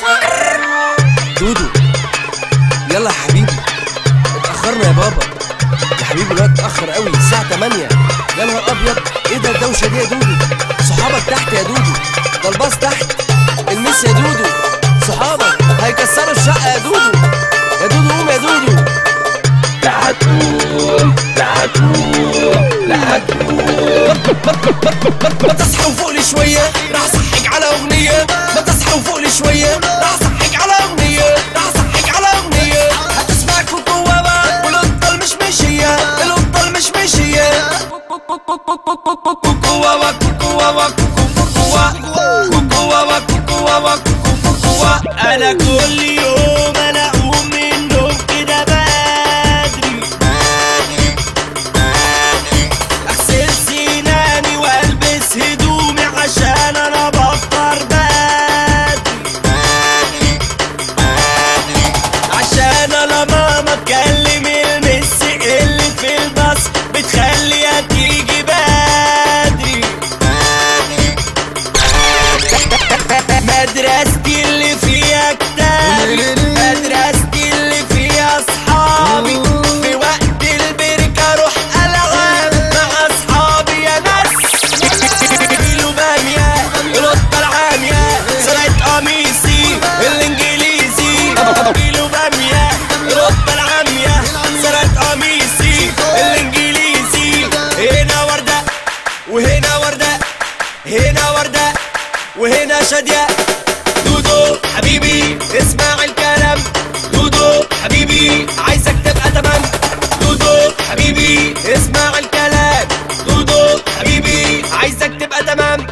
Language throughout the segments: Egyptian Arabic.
دودو يلا يا حبيبي اتأخرنا يا بابا يا حبيبي الوقت اتأخر قوي الساعة 8 يا نهار أبيض ايه ده الدوشة دي يا دودو صحابك تحت يا دودو ده الباص تحت المس يا دودو صحابك هيكسروا الشقة يا دودو يا دودو قوم يا دودو لا هتقوم لا هتقوم لا هتقوم ما تصحى وفوق لي شوية راح اصحك على أغنية ما تصحى وفوق لي شوية راح اصحك على أغنية راح اصحك على أغنية هتسمع كوكو بابا والقطة المشمشية القطة المشمشية كوكو بابا كوكو بابا كوكو كوكو بابا كوكو بابا كوكو بابا كوكو كوكو بابا انا كل يوم انا اقوم من النوم كده بدري اغسل سناني والبس هدومي عشان انا بفطر بدري عشان انا ماما تكلم المس اللي في الباص بتخليها تيجي بدري مدرستي اللي فيها كتابي مدرستي اللي فيها اصحابي في وقت البركة اروح العب مع اصحابي يا ناس كيلو بامية القطة العامية سرقت قميصي الانجليزي كيلو بامية القطة العامية سرقت قميصي الانجليزي هنا وردة وهنا وردة هنا وردة وهنا شادية دودو حبيبي اسمع الكلام دودو حبيبي عايزك تبقى تمام دودو حبيبي اسمع الكلام دودو حبيبي عايزك تبقى تمام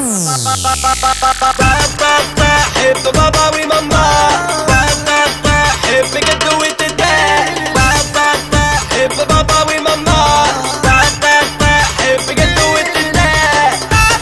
حب بابا وماما حب جد وتداه حب بابا وماما حب جد وتداه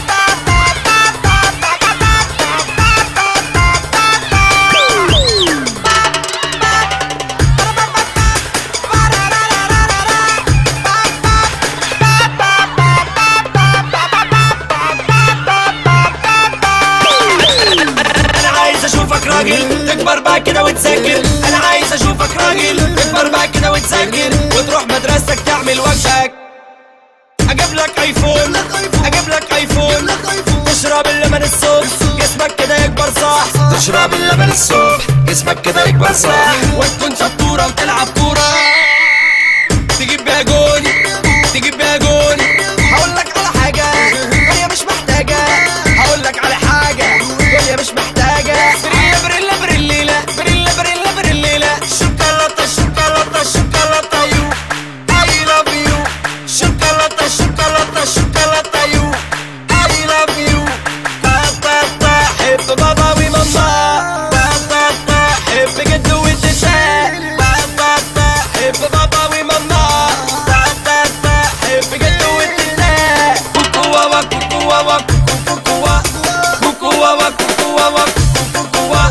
انا عايز اشوفك راجل تكبر بقى كده وتذاكر انا عايز اشوفك راجل تكبر بقى كده وتذاكر وتروح مدرستك تعمل وجهك اجيب لك ايفون اجيب لك ايفون تشرب اللبن الصبح جسمك كده يكبر صح تشرب اللبن الصبح جسمك كده يكبر صح وتكون شطوره وتلعب كوره تجيب بيها جون تجيب بيها جون هقول لك على حاجه هي مش محتاجه هقول لك على حاجه هي مش محتاجه بريلا بريلا بريلا بريلا بريلا بريلا شوكولاته شوكولاته شوكولاته يو I love you شوكولاته شوكولاته شوكولاته يو I love you تا تا تا حب بابا وماما تا تا تا حب جد وتساء تا تا تا حب بابا وماما تا تا تا حب جد وتساء كوكو واوا كوكو واوا كوكو كوكو وا كوكو واوا كوكو واوا كوكو كوكو وا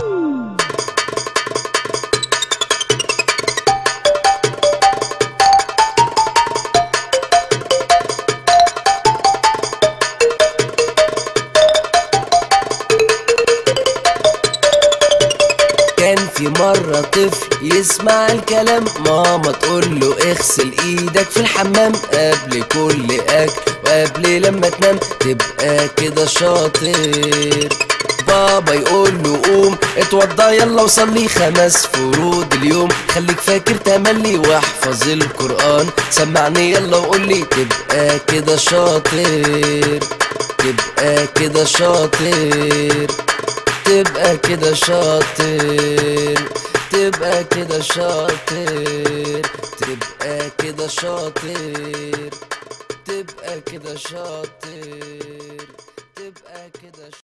كان في مرة طفل يسمع الكلام ماما تقول له اغسل ايدك في الحمام قبل كل اكل وقبل لما تنام تبقى كده شاطر بابا يقول له قوم اتوضى يلا وصلي خمس فروض اليوم خليك فاكر تملي واحفظ القرآن سمعني يلا وقول لي تبقى كده شاطر تبقى كده شاطر تبقى كده شاطر تبقى كده شاطر تبقى كده شاطر تبقى كده شاطر تبقى كده شاطر